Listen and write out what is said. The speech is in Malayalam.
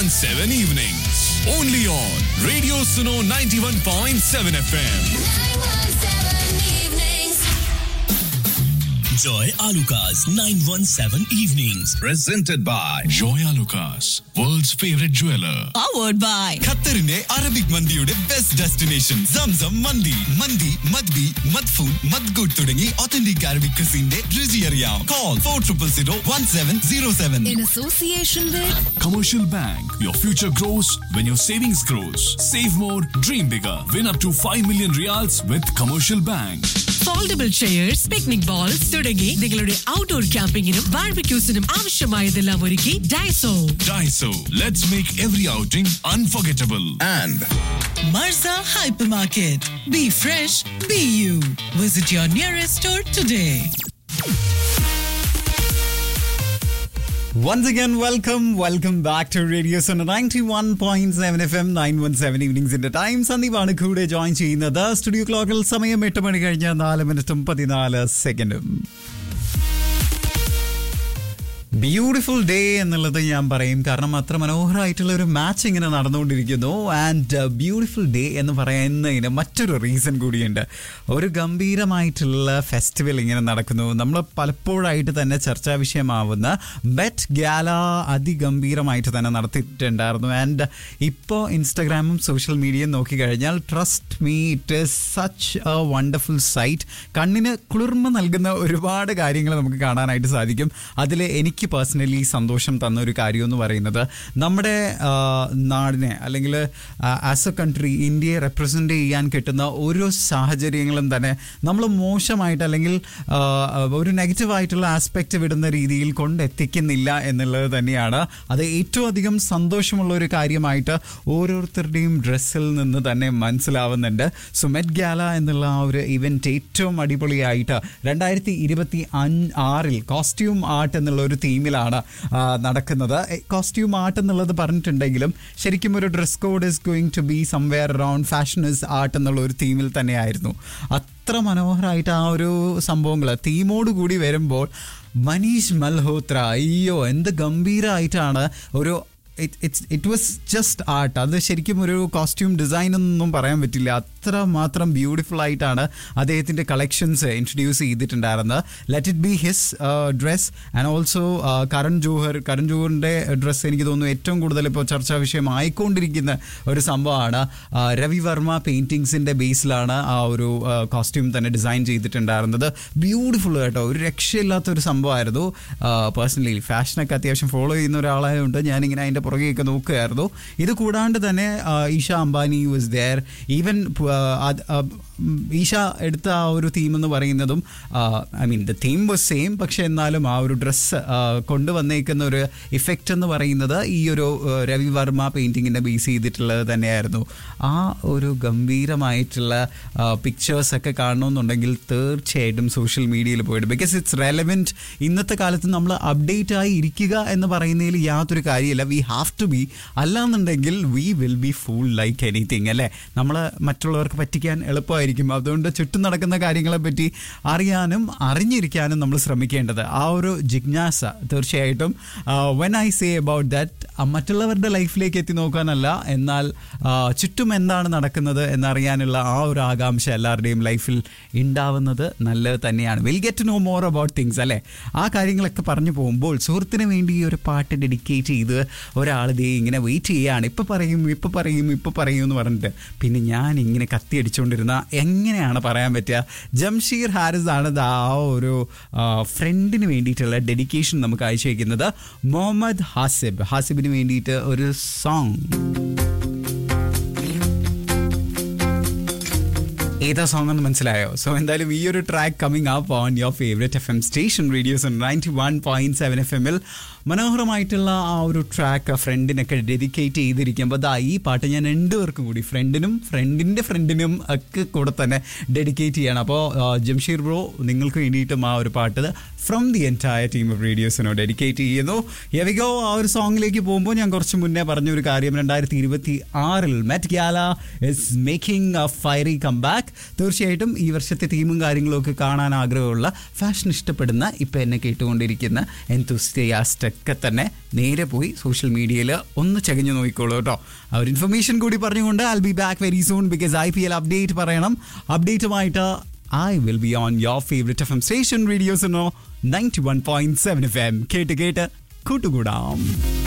917 evenings. Only on Radio Suno 91.7 FM. Joy Alukas 917 Evenings. Presented by Joya Lucas, world's favorite jeweler. powered by ഖത്തറിന്റെ അറബിക് മന്തിയുടെ ബെസ്റ്റ് ഡെസ്റ്റിനേഷൻ സംസം മന്തി മന്തി മദ്ബി മദ്ഫൂൻ മദ്ഗുഡ് തുടങ്ങി ഒത്തന്റിക് അറബിക് ക്രിസിന്റെ രുചി അറിയാം call four triple zero one seven zero seven in association with Commercial Bank. Your future grows when your savings grows. Save more, dream bigger. Win up to 5 million reals with Commercial Bank. Foldable chairs picnic bowls തുടങ്ങി നിങ്ങളുടെ ഔട്ട്ഡോർ ക്യാമ്പിങ്ങിനും ബാർബിക്യൂസിനും ആവശ്യമായതെല്ലാം ഒരുക്കി Daiso Daiso. Let's make every outing unforgettable. And Marza hypermarket be fresh be you visit your nearest store today Once again, welcome, welcome back to Radio Sona 91.7 FM 917 evenings in the time. സന്ദീപാണ് കൂടെ ജോയിൻ ചെയ്യുന്നത് സ്റ്റുഡിയോ ക്ലോക്കിൽ സമയം എട്ട് മണി കഴിഞ്ഞ് നാല് മിനിറ്റും പതിനാല് സെക്കൻഡും ബ്യൂട്ടിഫുൾ ഡേ എന്നുള്ളത് ഞാൻ പറയും കാരണം അത്ര മനോഹരമായിട്ടുള്ള ഒരു മാച്ച് ഇങ്ങനെ നടന്നുകൊണ്ടിരിക്കുന്നു ആൻഡ് ബ്യൂട്ടിഫുൾ ഡേ എന്ന് പറയുന്നതിന് മറ്റൊരു റീസൺ കൂടിയുണ്ട് ഒരു ഗംഭീരമായിട്ടുള്ള ഫെസ്റ്റിവൽ ഇങ്ങനെ നടക്കുന്നു നമ്മൾ പലപ്പോഴായിട്ട് തന്നെ ചർച്ചാ വിഷയമാവുന്ന ബെറ്റ് ഗാല അതിഗംഭീരമായിട്ട് തന്നെ നടത്തിയിട്ടുണ്ടായിരുന്നു ആൻഡ് ഇപ്പോൾ ഇൻസ്റ്റഗ്രാമും സോഷ്യൽ മീഡിയയും നോക്കിക്കഴിഞ്ഞാൽ trust me it is such a wonderful sight കണ്ണിന് കുളിർമ നൽകുന്ന ഒരുപാട് കാര്യങ്ങൾ നമുക്ക് കാണാനായിട്ട് സാധിക്കും അതിൽ എനിക്ക് പേഴ്സണലി സന്തോഷം തന്ന ഒരു കാര്യം എന്ന് പറയുന്നത് നമ്മുടെ ആ, നാടിനെ അല്ലെങ്കിൽ ആസ് എ കൺട്രി ഇന്ത്യയെ റെപ്രസെൻ്റ് ചെയ്യാൻ കിട്ടുന്ന ഓരോ സാഹചര്യങ്ങളും തന്നെ നമ്മൾ മോശമായിട്ട് അല്ലെങ്കിൽ ആ, ഒരു നെഗറ്റീവായിട്ടുള്ള ആസ്പെക്റ്റ് വിടുന്ന രീതിയിൽ കൊണ്ടെത്തിക്കുന്നില്ല എന്നുള്ളത് തന്നെയാണ് അത് ഏറ്റവും അധികം സന്തോഷമുള്ള ഒരു കാര്യമായിട്ട് ഓരോരുത്തരുടെയും ഡ്രസ്സിൽ നിന്ന് തന്നെ മനസ്സിലാവുന്നുണ്ട് സോ മെറ്റ് ഗാല എന്നുള്ള ആ ഒരു ഇവന്റ് ഏറ്റവും അടിപൊളിയായിട്ട് രണ്ടായിരത്തി ഇരുപത്തി അഞ്ച് ആറിൽ കോസ്റ്റ്യൂം ആർട്ട് എന്നുള്ള ഒരു തീമിലാണ് ആ, നടക്കുന്നത് കോസ്റ്റ്യൂം ആർട്ട് എന്നുള്ളത് പറഞ്ഞിട്ടുണ്ടെങ്കിലും ശരിക്കും ഒരു dress code is going to be somewhere around fashion is art എന്നുള്ള ഒരു തീമിൽ തന്നെയായിരുന്നു അത്ര മനോഹരമായിട്ട് ആ ഒരു സംഭവങ്ങൾ തീമോട് കൂടി വരുമ്പോൾ മനീഷ് മൽഹോത്ര അയ്യോ എന്ത് ഗംഭീരമായിട്ടാണ് ഒരു it's it was just art അത് ശരിക്കും ഒരു കോസ്റ്റ്യൂം ഡിസൈൻ എന്നൊന്നും പറയാൻ പറ്റില്ല അത്ര മാത്രം ബ്യൂട്ടിഫുൾ ആയിട്ടാണ് അദ്ദേഹത്തിൻ്റെ കളക്ഷൻസ് ഇൻട്രൊഡ്യൂസ് ചെയ്തിട്ടുണ്ടായിരുന്നത് let it be his dress and also Karan Johar Karan ജോഹറിൻ്റെ ഡ്രസ്സ് എനിക്ക് തോന്നുന്നു ഏറ്റവും കൂടുതൽ ഇപ്പോൾ ചർച്ചാ വിഷയമായിക്കൊണ്ടിരിക്കുന്ന ഒരു സംഭവമാണ് ആ, രവി വർമ്മ പെയിൻറ്റിങ്സിൻ്റെ ബേസിലാണ് ആ ഒരു കോസ്റ്റ്യൂം തന്നെ ഡിസൈൻ ചെയ്തിട്ടുണ്ടായിരുന്നത് ബ്യൂട്ടിഫുൾ കേട്ടോ ഒരു രക്ഷയില്ലാത്ത ഒരു സംഭവമായിരുന്നു പേഴ്സണലി ഫാഷനൊക്കെ അത്യാവശ്യം ഫോളോ ചെയ്യുന്ന ഒരാളായതുകൊണ്ട് ഞാനിങ്ങനെ അതിൻ്റെ പുറകെയൊക്കെ നോക്കുകയായിരുന്നു ഇത് കൂടാണ്ട് തന്നെ ആ, Isha Ambani was there even Isha എടുത്ത ആ ഒരു തീം എന്ന് പറയുന്നതും I mean the theme was same പക്ഷെ എന്നാലും ആ ഒരു ഡ്രസ്സ് കൊണ്ടുവന്നേക്കുന്ന ഒരു ഇഫക്റ്റ് എന്ന് പറയുന്നത് ഈ ഒരു ആ, രവി വർമ്മ പെയിൻറ്റിങ്ങിൻ്റെ ബേസ് ചെയ്തിട്ടുള്ളത് തന്നെയായിരുന്നു ആ ഒരു ഗംഭീരമായിട്ടുള്ള പിക്ചേഴ്സ് ഒക്കെ കാണണമെന്നുണ്ടെങ്കിൽ തീർച്ചയായിട്ടും സോഷ്യൽ മീഡിയയിൽ പോയിട്ട് ബിക്കോസ് ഇറ്റ്സ് റെലവെൻറ്റ് ഇന്നത്തെ കാലത്ത് നമ്മൾ അപ്ഡേറ്റ് ആയി ഇരിക്കുക എന്ന് പറയുന്നതിൽ യാതൊരു കാര്യമില്ല വി ഹാവ് ടു ബി അല്ലാന്നുണ്ടെങ്കിൽ we will be full like anything അല്ലേ നമ്മൾ മറ്റുള്ളവർക്ക് പറ്റിക്കാൻ എളുപ്പമായിരിക്കും അതുകൊണ്ട് ചുറ്റും നടക്കുന്ന കാര്യങ്ങളെ പറ്റി അറിയാനും അറിഞ്ഞിരിക്കാനും നമ്മൾ ശ്രമിക്കേണ്ടത് ആ ഒരു ജിജ്ഞാസ തീർച്ചയായിട്ടും when I say about that മറ്റുള്ളവരുടെ ലൈഫിലേക്ക് എത്തി നോക്കാനല്ല എന്നാൽ ആ, ചുറ്റും എന്താണ് നടക്കുന്നത് എന്നറിയാനുള്ള ആ ഒരു ആകാംക്ഷ എല്ലാവരുടെയും ലൈഫിൽ ഉണ്ടാവുന്നത് നല്ലത് തന്നെയാണ് will get know more about things അല്ലേ ആ കാര്യങ്ങളൊക്കെ പറഞ്ഞു പോകുമ്പോൾ സുഹൃത്തിന് വേണ്ടി ഈ ഒരു പാട്ട് ഡെഡിക്കേറ്റ് ചെയ്ത് ഒരാൾ ദേ ഇങ്ങനെ വെയിറ്റ് ചെയ്യുകയാണ് ഇപ്പം പറയും ഇപ്പം പറയും ഇപ്പം പറയും എന്ന് പറഞ്ഞിട്ട് പിന്നെ ഞാൻ ഇങ്ങനെ കത്തി അടിച്ചുകൊണ്ടിരുന്ന എങ്ങനെയാണ് പറയാൻ പറ്റുക ജംഷീർ ഹാരിസ് ആണ് ദാ ആ ഒരു ഫ്രണ്ടിന് വേണ്ടിയിട്ടുള്ള ഡെഡിക്കേഷൻ നമുക്ക് അയച്ചേക്കുന്നത് മുഹമ്മദ് ഹാസിബ് ഹാസിബിന് വേണ്ടിയിട്ട് ഒരു സോങ് ഏതാ സോങ് എന്ന് മനസ്സിലായോ സോ എന്തായാലും ഈ ഒരു track coming up on your favourite F M station radios ninety one point seven F എമ്മിൽ മനോഹരമായിട്ടുള്ള ആ ഒരു ട്രാക്ക് ഫ്രണ്ടിനൊക്കെ ഡെഡിക്കേറ്റ് ചെയ്തിരിക്കുമ്പോൾ ദാ ഈ പാട്ട് ഞാൻ രണ്ടുപേർക്കും കൂടി ഫ്രണ്ടിനും ഫ്രണ്ടിൻ്റെ ഫ്രണ്ടിനും ഒക്കെ കൂടെ തന്നെ ഡെഡിക്കേറ്റ് ചെയ്യണം അപ്പോൾ ജംഷീർ ബ്രോ നിങ്ങൾക്ക് വേണ്ടിയിട്ടും ആ ഒരു പാട്ട് from the entire team of റേഡിയോസിനോ ഡെഡിക്കേറ്റ് ചെയ്യുന്നു യവിഗോ ആ ഒരു സോങ്ങിലേക്ക് പോകുമ്പോൾ ഞാൻ കുറച്ച് മുന്നേ പറഞ്ഞ ഒരു കാര്യം രണ്ടായിരത്തി ഇരുപത്തി ആറിൽ Met Gala is making a fiery come back തീർച്ചയായിട്ടും ഈ വർഷത്തെ തീമും കാര്യങ്ങളും ഒക്കെ കാണാൻ ആഗ്രഹമുള്ള ഫാഷൻ ഇഷ്ടപ്പെടുന്ന ഇപ്പം എന്നെ കേട്ടുകൊണ്ടിരിക്കുന്ന enthusiast ഒക്കെ തന്നെ നേരെ പോയി സോഷ്യൽ മീഡിയയിൽ ഒന്ന് ചകഞ്ഞു നോക്കിക്കോളൂ കേട്ടോ ആ ഒരു ഇൻഫർമേഷൻ കൂടി പറഞ്ഞുകൊണ്ട് I be back very soon because I P L update പറയണം അപ്ഡേറ്റുമായിട്ട് I will be on your favourite F M station radios ninety one point seven F M കേട്ട് കേട്ട് കൂട്ടുകൂടാം